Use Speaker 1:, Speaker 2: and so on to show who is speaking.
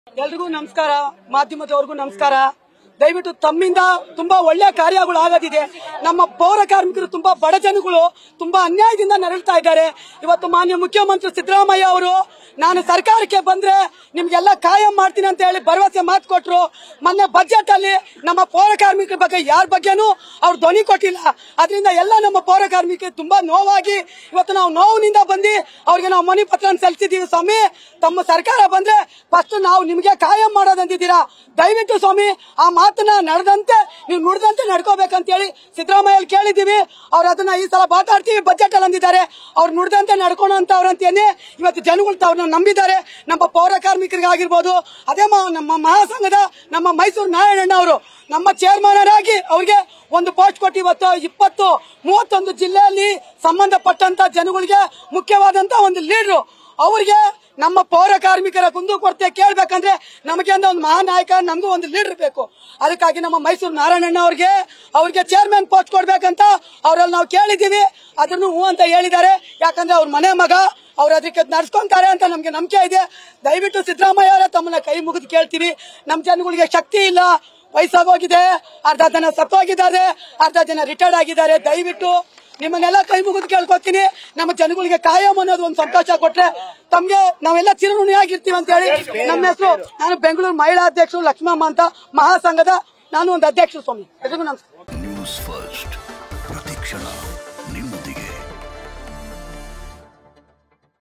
Speaker 1: ಎಲ್ರಿಗೂ ನಮಸ್ಕಾರ ಮಾಧ್ಯಮದವ್ರಿಗೂ ನಮಸ್ಕಾರ ದಯವಿಟ್ಟು ತಮ್ಮಿಂದ ತುಂಬಾ ಒಳ್ಳೆ ಕಾರ್ಯಗಳು ಆಗೋದಿದೆ ನಮ್ಮ ಪೌರ ಕಾರ್ಮಿಕರು ತುಂಬಾ ಬಡ ಜನಗಳು ತುಂಬಾ ಅನ್ಯಾಯದಿಂದ ನರಳ್ತಾ ಇದ್ದಾರೆ ಇವತ್ತು ಮಾನ್ಯ ಮುಖ್ಯಮಂತ್ರಿ ಸಿದ್ದರಾಮಯ್ಯ ಅವರು ನಾನು ಸರ್ಕಾರಕ್ಕೆ ಬಂದ್ರೆ ನಿಮ್ಗೆಲ್ಲ ಕಾಯಂ ಮಾಡ್ತೀನಿ ಅಂತ ಹೇಳಿ ಭರವಸೆ ಮಾತು ಕೊಟ್ರು ಮೊನ್ನೆ ಬಜೆಟ್ ಅಲ್ಲಿ ನಮ್ಮ ಪೌರ ಕಾರ್ಮಿಕರ ಬಗ್ಗೆ ಯಾರ ಬಗ್ಗೆನೂ ಅವ್ರು ಧ್ವನಿ ಕೊಟ್ಟಿಲ್ಲ ಅದರಿಂದ ಎಲ್ಲ ನಮ್ಮ ಪೌರ ಕಾರ್ಮಿಕರು ತುಂಬಾ ನೋವಾಗಿ ಇವತ್ತು ನಾವು ನೋವಿನಿಂದ ಬಂದು ಅವ್ರಿಗೆ ನಾವು ಮನಿ ಪತ್ರ ಸಲ್ಲಿಸಿದೀವಿ ಸ್ವಾಮಿ ತಮ್ಮ ಸರ್ಕಾರ ಬಂದ್ರೆ ಫಸ್ಟ್ ನಾವು ನಿಮ್ಗೆ ಕಾಯಂ ಮಾಡೋದಂತಿದ್ದೀರಾ ದಯವಿಟ್ಟು ಸ್ವಾಮಿ ಆ ಮಾತನ್ನ ನಡೆದಂತೆ ನೀವು ನುಡಿದಂತೆ ನಡ್ಕೋಬೇಕಂತ ಹೇಳಿ ಸಿದ್ದರಾಮಯ್ಯ ಕೇಳಿದೀವಿ ಅವ್ರು ಅದನ್ನ ಈ ಸಲ ಮಾತಾಡ್ತೀವಿ ಬಜೆಟ್ ಅಲ್ಲಿ ಅಂದಿದ್ದಾರೆ ಅವ್ರು ನುಡಿದಂತೆ ನಡ್ಕೋಣ ಅಂತ ಅವ್ರಂತೇನೆ ಇವತ್ತು ಜನಗಳು ಅವ್ರನ್ನ ನಂಬಿದ್ದಾರೆ ನಮ್ಮ ಪೌರ ಕಾರ್ಮಿಕರಿಗಾಗಿರ್ಬೋದು ಅದೇ ಮ- ನಮ್ಮ ಮಹಾಸಂಘದ ನಮ್ಮ ಮೈಸೂರು ನಾರಾಯಣಣ್ಣ ಅವರು ನಮ್ಮ ಚೇರ್ಮನರಾಗಿ ಅವ್ರಿಗೆ ಒಂದು ಪೋಸ್ಟ್ ಕೊಟ್ಟು ಇವತ್ತು ಇಪ್ಪತ್ತು ಮೂವತ್ತೊಂದು ಜಿಲ್ಲೆಯಲ್ಲಿ ಸಂಬಂಧಪಟ್ಟಂತ ಜನಗಳಿಗೆ ಮುಖ್ಯವಾದಂತ ಒಂದು ಲೀಡ್ರು ಅವ್ರಿಗೆ ನಮ್ಮ ಪೌರ ಕಾರ್ಮಿಕರ ಕುಂದುಕೊರತೆ ಕೇಳ್ಬೇಕಂದ್ರೆ ನಮಗೆ ಅಂತ ಒಂದು ಮಹಾನಾಯಕ ನಮಗೂ ಒಂದು ಲೀಡರ್ ಬೇಕು ಅದಕ್ಕಾಗಿ ನಮ್ಮ ಮೈಸೂರು ನಾರಾಯಣಣ್ಣ ಅವ್ರಿಗೆ ಅವ್ರಿಗೆ ಚೇರ್ಮನ್ ಪೋಸ್ಟ್ ಕೊಡ್ಬೇಕಂತ ಅವ್ರಲ್ಲಿ ನಾವು ಕೇಳಿದೀವಿ ಅದನ್ನು ಹೂ ಅಂತ ಹೇಳಿದ್ದಾರೆ ಯಾಕಂದ್ರೆ ಅವ್ರ ಮನೆ ಮಗ ಅವ್ರು ಅದಕ್ಕೆ ನಡ್ಸ್ಕೊಂತಾರೆ ಅಂತ ನಮ್ಗೆ ನಂಬಿಕೆ ಇದೆ ದಯವಿಟ್ಟು ಸಿದ್ದರಾಮಯ್ಯ ಅವರೇ ತಮ್ಮನ್ನ ಕೈ ಮುಗಿದು ಕೇಳ್ತೀವಿ ನಮ್ಮ ಜನಗಳಿಗೆ ಶಕ್ತಿ ಇಲ್ಲ ವಯಸ್ಸಾಗೋಗಿದೆ ಅರ್ಧ ಜನ ಸತ್ತೋಗಿದ್ದಾರೆ ಅರ್ಧ ಜನ ರಿಟೈರ್ಡ್ ಆಗಿದ್ದಾರೆ ದಯವಿಟ್ಟು ನಿಮ್ಮನ್ನೆಲ್ಲ ಕೈ ಮುಗಿದು ಕೇಳ್ಕೊತೀನಿ ನಮ್ಮ ಜನಗಳಿಗೆ ಕಾಯಂ ಅನ್ನೋದು ಒಂದು ಸಂತೋಷ ಕೊಟ್ರೆ ತಮ್ಗೆ ನಾವೆಲ್ಲ ಚಿರಋಣಿಯಾಗಿರ್ತೀವಿ ಅಂತ ಹೇಳಿ ನಮ್ಮ ಹೆಸರು ನಾನು ಬೆಂಗಳೂರು ಮಹಿಳಾ ಅಧ್ಯಕ್ಷರು ಲಕ್ಷ್ಮಮ್ಮ ಅಂತ ಮಹಾಸಂಘದ ನಾನು ಒಂದು ಅಧ್ಯಕ್ಷ ಸ್ವಾಮಿ ಎಲ್ರಿಗೂ ನಮಸ್ಕಾರ
Speaker 2: ನ್ಯೂಸ್ ಫಸ್ಟ್ ಪ್ರತಿಕ್ಷಣ